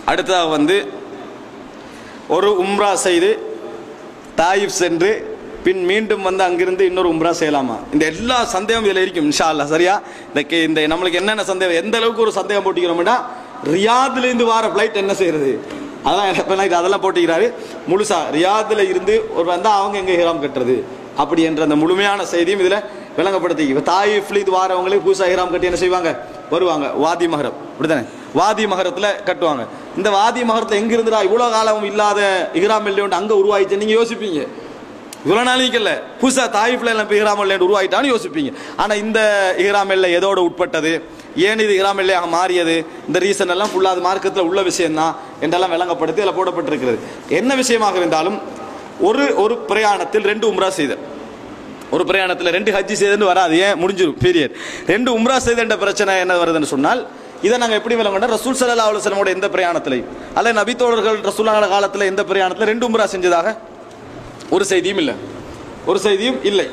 அடுத்ததாக வந்து ஒரு உம்ரா செய்து தாயிப் சென்று பின் மீண்டும் வந்து அங்கிருந்து இன்னொரு உம்ரா செய்யலாமா இந்த எல்லா சந்தேகம் இதில் இருக்கும் இன்ஷா அல்லாஹ் சரியா இந்த கே- இந்த நம்மளுக்கு என்னென்ன சந்தேகம் எந்த அளவுக்கு ஒரு சந்தேகம் போட்டிக்கிறோம்னா ரியாத்லேருந்து வர ஃப்ளைட் என்ன செய்யறது அதெல்லாம் இப்ப night அதெல்லாம் போட்டிக்கிறாரு முழுசா ரியாத்ல இருந்து ஒரு வந்தா அவங்க எங்க ஹிராம் கட்டுறது அப்படி என்ற அந்த முழுமையான செய்தியும் இதுல விளங்கப்படுத்தி இப்போ தாயிஃப்ல இது வாரவங்களே புதுசா ஹிராம் கட்டி என்ன செய்வாங்க வருவாங்க வாதி மகரம் அப்படிதானே வாதி மகரத்துல கட்டுவாங்க இந்த வாதி மகரத்துல எங்க இருந்துடா இவ்வளவு காலம் இல்லாத இஹ்ராம் இல்லையோண்டு அங்க உருவாயிச்சு நீங்க யோசிப்பீங்க இவ்வளவு நாளைக்கு இல்ல புதுசா தாயிஃப்ல எல்லாம் இப்போ இஹ்ராம் இல்லைன்னு உருவாயிட்டான்னு யோசிப்பீங்க ஆனா இந்த இஹ்ராம் இல்லை எதோட உட்பட்டது ஏன் இது இஹ்ராம் இல்லையாக மாறியது இந்த ரீசன் எல்லாம் ஃபுல்லா அது மார்க்கத்தில் உள்ள விஷயம் தான் என்றெல்லாம் விளங்கப்படுத்தி அதில் போடப்பட்டிருக்கிறது என்ன விஷயமாக இருந்தாலும் ஒரு ஒரு பிரயாணத்தில் ரெண்டு உம்ரா செய்தல் ஒரு பிரயாணத்தில் ரெண்டு ஹஜ்ஜி செய்துன்னு வராது ஏன் முடிஞ்சிடும் பீரியட் ரெண்டு உம்ரா செய்தன்ற பிரச்சனை என்ன வருதுன்னு சொன்னால் இதை நாங்கள் எப்படி விளங்கணும் ரசூல் சல்லா அலுவலமோட எந்த பிரயாணத்திலையும் அல்ல நபித்தோழர்கள் ரசூலான காலத்தில் எந்த பிரயாணத்தில் ரெண்டு உம்ரா செஞ்சதாக ஒரு செய்தியும் இல்லை ஒரு செய்தியும் இல்லை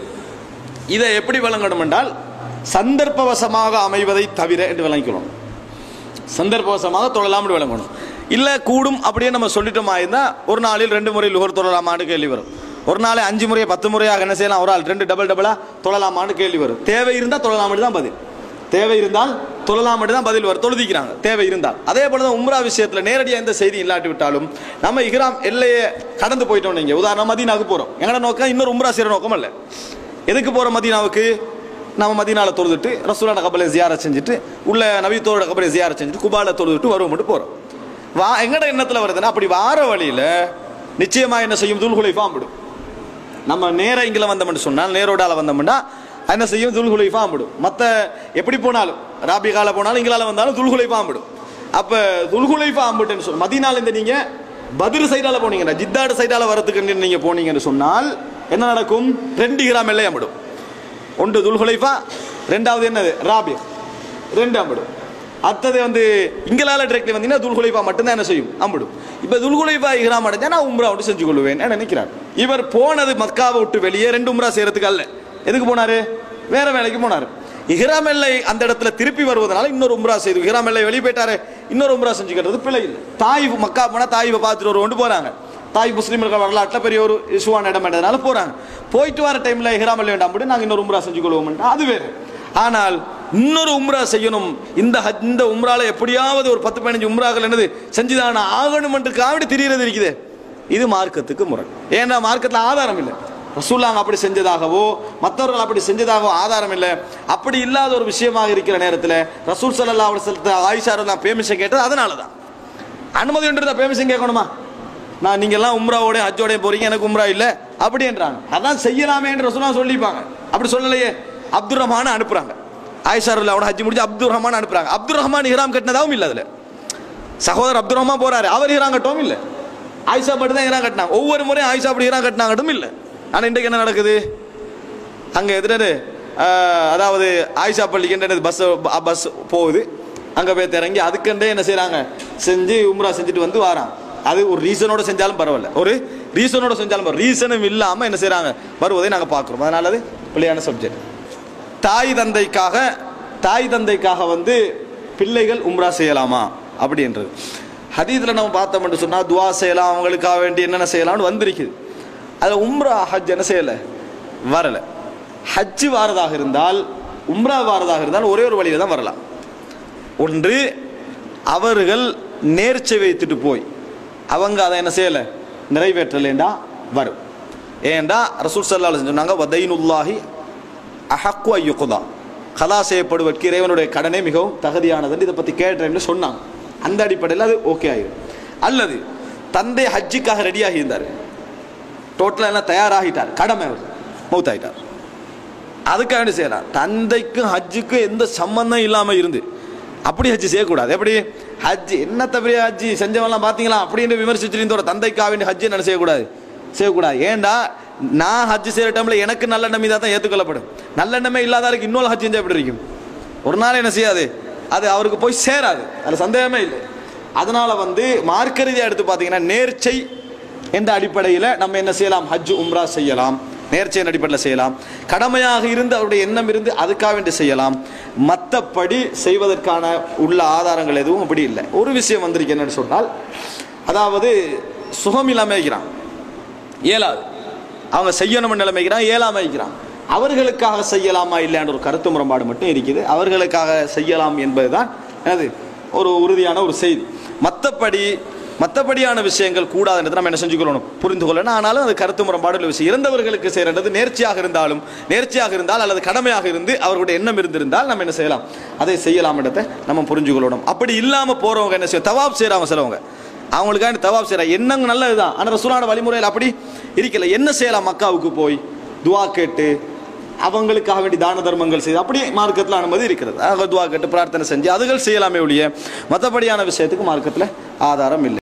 இதை எப்படி விளங்கணும் என்றால் சந்தர்ப்பவசமாக அமைவதை தவிர என்று விளங்கிக்கணும் சந்தர்ப்பவசமாக தொழலாம்னு விளங்கணும் இல்லை கூடும் அப்படியே நம்ம சொல்லிட்டோமா இருந்தால் ஒரு நாளில் ரெண்டு முறை லுகர் தொழலாமான்னு கேள்வி வரும் ஒரு நாளை அஞ்சு முறையை பத்து முறையாக என்ன செய்யலாம் ஒரு ஆள் ரெண்டு டபுள் டபுளாக தொழலாமான்னு கேள்வி வரும் தேவை இருந்தால் தொழலாம்னு தான் பதில் தேவை இருந்தால் தொழலாம் தான் பதில் வரும் தொழுதிக்கிறாங்க தேவை இருந்தால் அதே போல தான் உம்ரா விஷயத்தில் நேரடியாக எந்த செய்தி இல்லாட்டி விட்டாலும் நம்ம இஹ்ராம் எல்லையை கடந்து போயிட்டோம் நீங்கள் உதாரணம் மதீனாவுக்கு போகிறோம் எங்கட நோக்கம் இன்னொரு உம்ரா செய்கிற நோக்கம் இல்லை எதுக்கு போகிறோம் மதீனாவுக்கு நம்ம மதீனால தொழுதுட்டு ரசூலான கபலை ஜியார செஞ்சுட்டு உள்ள நபித்தோட கபலை ஜியார செஞ்சுட்டு குபால தொழுதுட்டு வருவோம் மட்டும் போகிறோம் வா எங்கட எண்ணத்தில் வருதுன்னா அப்படி வார வழியில் நிச்சயமா என்ன செய்யும் துல்குலைஃபா விடும் நம்ம நேரா இங்கில வந்தோம்னு சொன்னால் நேரோடால வந்தோம்னா என்ன செய்யும் துல்குலை பாம்பிடும் மற்ற எப்படி போனாலும் ராபி கால போனாலும் இங்களால வந்தாலும் துல்குலை பாம்பிடும் அப்ப துல்குலை பாம்பிட்டுன்னு சொல் மதினால இந்த நீங்க பதில் சைடால போனீங்கன்னா ஜித்தாடு சைடால வரதுக்கு நீங்க போனீங்கன்னு சொன்னால் என்ன நடக்கும் ரெண்டு கிராம் எல்லை அம்பிடும் ஒன்று துல்குலைஃபா ரெண்டாவது என்னது ராபி ரெண்டு அம்பிடும் அடுத்தது வந்து இங்களால டிரெக்ட்லி வந்தீங்கன்னா துல்குலைஃபா மட்டும்தான் என்ன செய்யும் அம்பிடும் இப்போ துல்குலைஃபா இஹ்ராம் அடைஞ்சா நான் உம்ரா விட்டு செஞ்சு கொள்வேன் நினைக்கிறார் இவர் போனது மக்காவை விட்டு வெளியே ரெண்டு உம்ரா செய்யறதுக்கு அல்ல எதுக்கு போனாரு வேற வேலைக்கு போனாரு இஹ்ராம் எல்லை அந்த இடத்துல திருப்பி வருவதனால இன்னொரு உம்ரா செய்து இஹ்ராம் எல்லை வெளியே போயிட்டாரு இன்னொரு உம்ரா செஞ்சுக்கிறது பிழை இல்லை தாயிஃப் மக்கா போனா தாயிஃபை பார்த்துட்டு ஒரு கொண்டு போறாங்க தாய் முஸ்லீம்கள் வரலாற்றில் பெரிய ஒரு இசுவான இடம் என்றதுனால போறாங்க போயிட்டு வர டைம்ல இஹ்ராம் எல்லை வேண்டாம் அப்படி நாங்கள் இன்னொரு உம்ரா செஞ்சு கொள்வோம் அது வேறு ஆனால் இன்னொரு உம்ரா செய்யணும் இந்த ஹஜ் இந்த உம்ரால எப்படியாவது ஒரு பத்து பதினஞ்சு உம்ராக்கள் என்னது செஞ்சுதான ஆகணும் என்று காவடி திரிகிறது இருக்குது இது மார்க்கத்துக்கு முரண் ஏன்னா மார்க்கத்தில் ஆதாரம் இல்லை ரசூல்லாங்க அப்படி செஞ்சதாகவோ மற்றவர்கள் அப்படி செஞ்சதாகவோ ஆதாரம் இல்லை அப்படி இல்லாத ஒரு விஷயமாக இருக்கிற நேரத்தில் ரசூல் சல்லா அவசரத்தை ஆயிஷாரெல்லாம் பேமிஷன் கேட்டது அதனால தான் அனுமதி ஒன்று பேமிஷன் கேட்கணுமா நான் நீங்க எல்லாம் உம்ராவோட ஹஜ்ஜோட போறீங்க எனக்கு உம்ரா இல்ல அப்படின்றாங்க அதான் செய்யலாமே என்று ரசூலா சொல்லிப்பாங்க அப்படி சொல்லலையே அப்துல் ரஹ்மான் அனுப்புறாங்க ஆயிஷா அவட ஹஜ் முடிஞ்சு அப்துல் ரஹ்மான் அனுப்புறாங்க அப்துல் ரஹ்மான் இஹ்ராம் கட்டினதாவும் இல்ல அதுல சகோதரர் அப்துல் ரஹ்மான் போறாரு அவர் இஹ்ராம் கட்டவும் இல்ல ஆயிஷா மட்டும் தான் இஹ்ராம் கட்டினாங்க ஒவ்வொரு முறையும் ஆயிஷா அப்படி இஹ்ராம் கட்டினாங்கட்டும் இல்ல ஆனா இன்றைக்கு என்ன நடக்குது அங்க எதிரது அதாவது ஆயிஷா பள்ளிக்கு பஸ் பஸ் போகுது அங்க போய் இறங்கி அதுக்கண்டே என்ன செய்றாங்க செஞ்சு உம்ரா செஞ்சுட்டு வந்து வாராங்க அது ஒரு ரீசனோட செஞ்சாலும் பரவாயில்ல ஒரு ரீசனோட செஞ்சாலும் பரவாயில்ல ரீசனும் இல்லாம என்ன செய்றாங்க வருவதை நாங்க பார்க்கிறோம் அதனால அது பிள்ளையான சப்ஜெக்ட் தாய் தந்தைக்காக தாய் தந்தைக்காக வந்து பிள்ளைகள் உம்ரா செய்யலாமா அப்படின்றது ஹதீத்தில் நம்ம பார்த்தோம்னு சொன்னா துவா செய்யலாம் அவங்களுக்காக வேண்டி என்னென்ன செய்யலாம்னு வந்திருக்குது அதில் உம்ரா ஹஜ் என்ன செய்யலை வரலை ஹஜ்ஜு வாரதாக இருந்தால் உம்ரா வாரதாக இருந்தால் ஒரே ஒரு வழியில தான் வரலாம் ஒன்று அவர்கள் நேர்ச்சை வைத்துட்டு போய் அவங்க அதை என்ன செய்யலை நிறைவேற்றலேண்டா வரும் ஏண்டா ரசூல் சல்லா சொன்னாங்க வதைனுல்லாஹி அஹக்கு ஐயுக்குதா கலா செய்யப்படுவதற்கு இறைவனுடைய கடனே மிகவும் தகுதியானதுன்னு இதை பற்றி கேட்டேன்னு சொன்னாங்க அந்த அடிப்படையில் அது ஓகே ஆயிடும் அல்லது தந்தை ஹஜ்ஜுக்காக ரெடியாகி இருந்தார் டோட்டலாக எல்லாம் தயாராகிட்டார் கடமை அவர் மௌத்தாயிட்டார் அதுக்காக வேண்டி செய்யலாம் தந்தைக்கும் ஹஜ்ஜுக்கும் எந்த சம்பந்தம் இல்லாமல் இருந்து அப்படி ஹஜ்ஜி செய்யக்கூடாது எப்படி ஹஜ் என்ன தவிர ஹஜ்ஜி செஞ்சவெல்லாம் பார்த்தீங்களா அப்படின்னு விமர்சிச்சிருந்தோட தந்தைக்காக வேண்டி ஹஜ்ஜி என்ன செய்யக்கூடாது செய்யக்கூடாது ஏன்டா நான் ஹஜ் செய்கிற டைமில் எனக்கு நல்ல எண்ணம் தான் ஏற்றுக்கொள்ளப்படும் நல்ல எண்ணமே இல்லாதாருக்கு இன்னொரு ஹஜ் செஞ்சால் எப்படி இருக்கும் ஒரு நாள் என்ன செய்யாது அது அவருக்கு போய் சேராது அதில் சந்தேகமே இல்லை அதனால வந்து மார்க்க ரீதியாக எடுத்து பார்த்தீங்கன்னா நேர்ச்சை என்ற அடிப்படையில் நம்ம என்ன செய்யலாம் ஹஜ் உம்ரா செய்யலாம் நேர்ச்சையின் அடிப்படையில் செய்யலாம் கடமையாக இருந்து அவருடைய எண்ணம் இருந்து அதுக்காக வேண்டி செய்யலாம் மற்றபடி செய்வதற்கான உள்ள ஆதாரங்கள் எதுவும் அப்படி இல்லை ஒரு விஷயம் வந்திருக்கு என்னன்னு சொன்னால் அதாவது சுகம் இல்லாமல் இருக்கிறான் இயலாது அவங்க செய்யணும் நிலைமைக்கிறான் இயலாம இருக்கிறான் அவர்களுக்காக செய்யலாமா இல்லையான ஒரு கருத்து முரண்பாடு மட்டும் இருக்குது அவர்களுக்காக செய்யலாம் என்பதுதான் என்னது ஒரு உறுதியான ஒரு செய்தி மற்றபடி மற்றபடியான விஷயங்கள் கூடாதுன்றது நம்ம என்ன செஞ்சுக்கொள்ளணும் புரிந்து கொள்ளணும் ஆனாலும் அது கருத்து முரண்பாடு உள்ள விஷயம் இறந்தவர்களுக்கு செய்யறது நேர்ச்சியாக இருந்தாலும் நேர்ச்சியாக இருந்தால் அல்லது கடமையாக இருந்து அவர்களுடைய எண்ணம் இருந்திருந்தால் நம்ம என்ன செய்யலாம் அதை செய்யலாம் இடத்தை நம்ம புரிஞ்சு கொள்ளணும் அப்படி இல்லாம போறவங்க என்ன செய்யும் தவாப் செய்யறாங்க சிலவங்க அவங்களுக்காக தவாப் செய்யற எண்ணங்க நல்லதுதான் ஆனால் ரசூலான வழிமுறையில் அப்படி இருக்கல என்ன செய்யலாம் மக்காவுக்கு போய் துவா கேட்டு அவங்களுக்காக வேண்டி தான தர்மங்கள் செய்து அப்படி மார்க்கத்தில் அனுமதி இருக்கிறது ஆக துவா கேட்டு பிரார்த்தனை செஞ்சு அதுகள் செய்யலாமே ஒழிய மற்றபடியான விஷயத்துக்கு மார்க்கத்தில் ஆதாரம் இல்லை